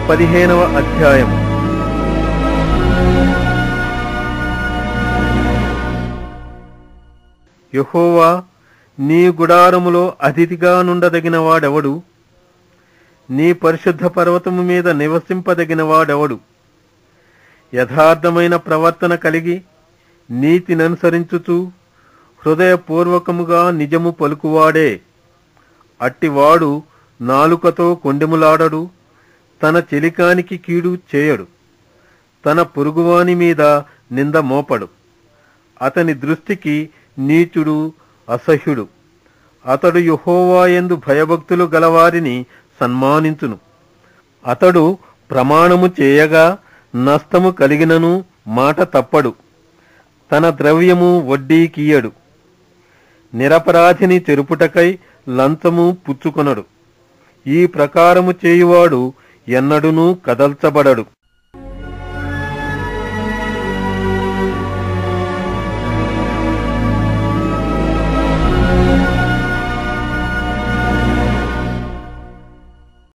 పదిహేనవ అధ్యాయం యెహోవా నీ గుడారములో అతిథిగా నుండదగిన వాడెవడు నీ పరిశుద్ధ పర్వతము మీద నివసింపదగిన వాడెవడు యథార్థమైన ప్రవర్తన కలిగి నీతిననుసరించుచు హృదయపూర్వకముగా నిజము పలుకువాడే అట్టివాడు నాలుకతో కొండెములాడడు తన చెలికానికి కీడు చేయడు తన పొరుగువాని మీద నింద మోపడు అతని దృష్టికి నీచుడు అసహ్యుడు అతడు యెహోవాయందు భయభక్తులు గలవారిని సన్మానించును అతడు ప్రమాణము చేయగా నష్టము కలిగినను మాట తప్పడు తన ద్రవ్యము వడ్డీకియడు నిరపరాధిని తెరుపుటకై లంచము పుచ్చుకొనడు ఈ ప్రకారము చేయువాడు ఎన్నడునూ కదల్చబడడు